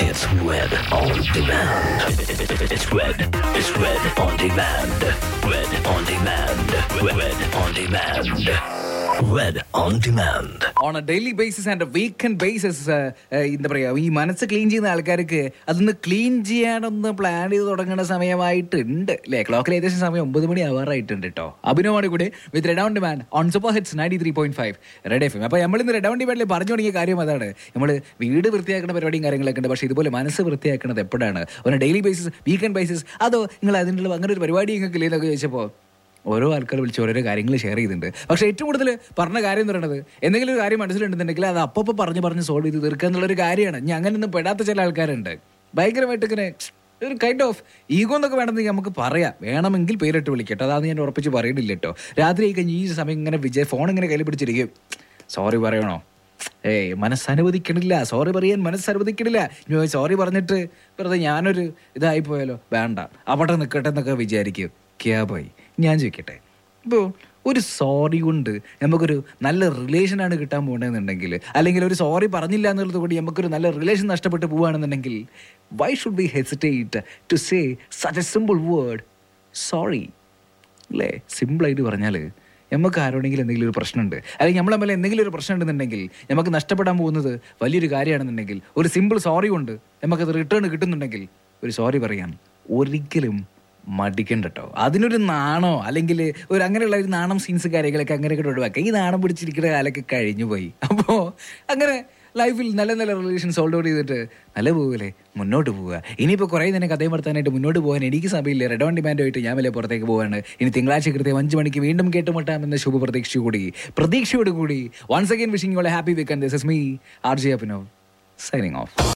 It's Red on Demand. It's Red. It's Red on Demand. Red on Demand. Red on Demand. Red on Demand. On a daily basis and weekend basis എന്താ പറയുക ഈ മനസ്സ് clean ചെയ്യുന്ന ആൾക്കാർക്ക് അതൊന്ന് clean ചെയ്യാനൊന്ന് plan ചെയ്ത് തുടങ്ങുന്ന സമയമായിട്ടുണ്ട് അല്ലേ ക്ലോക്കിൽ ഏകദേശം സമയം ഒമ്പത് മണി ആവാറായിട്ടുണ്ട് കേട്ടോ അഭിനവമാണ് കൂടെ with red on demand on super hits ninety three point five red F M അപ്പോൾ നമ്മൾ ഇന്ന് റെഡ് ഓൺ ഡിമാൻഡിൽ പറഞ്ഞു തുടങ്ങിയ കാര്യം അതാണ് നമ്മൾ വീട് വൃത്തിയാക്കുന്ന പരിപാടിയും കാര്യങ്ങളൊക്കെ ഉണ്ട് പക്ഷേ ഇതുപോലെ മനസ്സ് വൃത്തിയാക്കുന്നത് എപ്പോഴാണ് on daily basis weekend basis അതോ നിങ്ങൾ അതിനുള്ള അങ്ങനെ ഒരു പരിപാടി നിങ്ങൾക്ക് ഇല്ലേ എന്നൊക്കെ ചോദിച്ചപ്പോൾ ഓരോ ആൾക്കാർ വിളിച്ച് ഓരോരോ കാര്യങ്ങൾ ഷെയർ ചെയ്തിട്ടുണ്ട് പക്ഷേ ഏറ്റവും കൂടുതൽ പറഞ്ഞ കാര്യം എന്ന് പറയുന്നത് എന്തെങ്കിലും ഒരു കാര്യം മനസ്സിലുണ്ടെന്നുണ്ടെങ്കിൽ അത് അപ്പോൾ പറഞ്ഞ് പറഞ്ഞ് സോൾവ് ചെയ്ത് തീർക്കുക എന്നുള്ളൊരു കാര്യമാണ് ഞാൻ അങ്ങനെയൊന്നും പെടാത്ത ചില ആൾക്കാരുണ്ട് ഭയങ്കരമായിട്ട് ഇങ്ങനെ ഒരു കൈൻഡ് ഓഫ് ഈഗോ എന്നൊക്കെ വേണമെങ്കിൽ നമുക്ക് പറയാം വേണമെങ്കിൽ പേരിട്ട് വിളിക്കട്ടെ അതാണ് ഞാൻ ഉറപ്പിച്ച് പറയുന്നില്ല കേട്ടോ രാത്രി ആയി കഴിഞ്ഞ് ഈ സമയം ഇങ്ങനെ വിജയ് ഫോൺ ഇങ്ങനെ കയ്യിൽ പിടിച്ചിരിക്കും സോറി പറയണോ ഏയ് മനസ്സനുവദിക്കണില്ല സോറി പറയാൻ മനസ്സനുവദിക്കണില്ല സോറി പറഞ്ഞിട്ട് വെറുതെ ഞാനൊരു ഇതായി പോയാലോ വേണ്ട അവിടെ നിൽക്കട്ടെ എന്നൊക്കെ വിചാരിക്കും ക്യാബായി ഞാൻ ചോദിക്കട്ടെ ഇപ്പോൾ ഒരു സോറി കൊണ്ട് നമുക്കൊരു നല്ല റിലേഷനാണ് കിട്ടാൻ പോകണമെന്നുണ്ടെങ്കിൽ അല്ലെങ്കിൽ ഒരു സോറി പറഞ്ഞില്ല എന്നുള്ളത് കൊണ്ട് നമുക്കൊരു നല്ല റിലേഷൻ നഷ്ടപ്പെട്ട് പോവുകയാണെന്നുണ്ടെങ്കിൽ why should be hesitate to say such a simple word sorry അല്ലേ സിമ്പിളായിട്ട് പറഞ്ഞാൽ നമുക്ക് ആരോടെങ്കിലും എന്തെങ്കിലും ഒരു പ്രശ്നമുണ്ട് അല്ലെങ്കിൽ നമ്മൾ തമ്മിൽ എന്തെങ്കിലും ഒരു പ്രശ്നം ഉണ്ടെന്നുണ്ടെങ്കിൽ നമുക്ക് നഷ്ടപ്പെടാൻ പോകുന്നത് വലിയൊരു കാര്യമാണെന്നുണ്ടെങ്കിൽ ഒരു സിമ്പിൾ സോറി കൊണ്ട് നമുക്കത് റിട്ടേൺ കിട്ടുന്നുണ്ടെങ്കിൽ ഒരു സോറി പറയാൻ ഒരിക്കലും മടിക്കണ്ട കേട്ടോ അതിനൊരു നാണോ അല്ലെങ്കിൽ ഒരു അങ്ങനെയുള്ള ഒരു നാണം സീൻസ് കാര്യങ്ങളൊക്കെ അങ്ങനെയൊക്കെ ഒഴിവാക്കുക ഈ നാണം പിടിച്ചിരിക്കുന്ന കാലമൊക്കെ കഴിഞ്ഞു പോയി അപ്പോൾ അങ്ങനെ ലൈഫിൽ നല്ല നല്ല റിലേഷൻ സോൾവ് ഔട്ട് ചെയ്തിട്ട് നല്ല പോവില്ലേ മുന്നോട്ട് പോവുക ഇനിയിപ്പോൾ കുറേ തന്നെ കഥയും വർത്താനായിട്ട് മുന്നോട്ട് പോകാൻ എനിക്ക് സമയമില്ല റെഡ് ഓൺ ഡിമാൻഡുമായിട്ട് ഞാൻ വലിയ പുറത്തേക്ക് പോവാണ് ഇനി തിങ്കളാഴ്ച കൃത്യം അഞ്ച് മണിക്ക് വീണ്ടും കേട്ടുമുട്ടാമെന്ന ശുഭ പ്രതീക്ഷ കൂടി പ്രതീക്ഷയോട് കൂടി once again wishing happy weekend this is me R J അപ്പിനോ സൈനിങ് ഓഫ്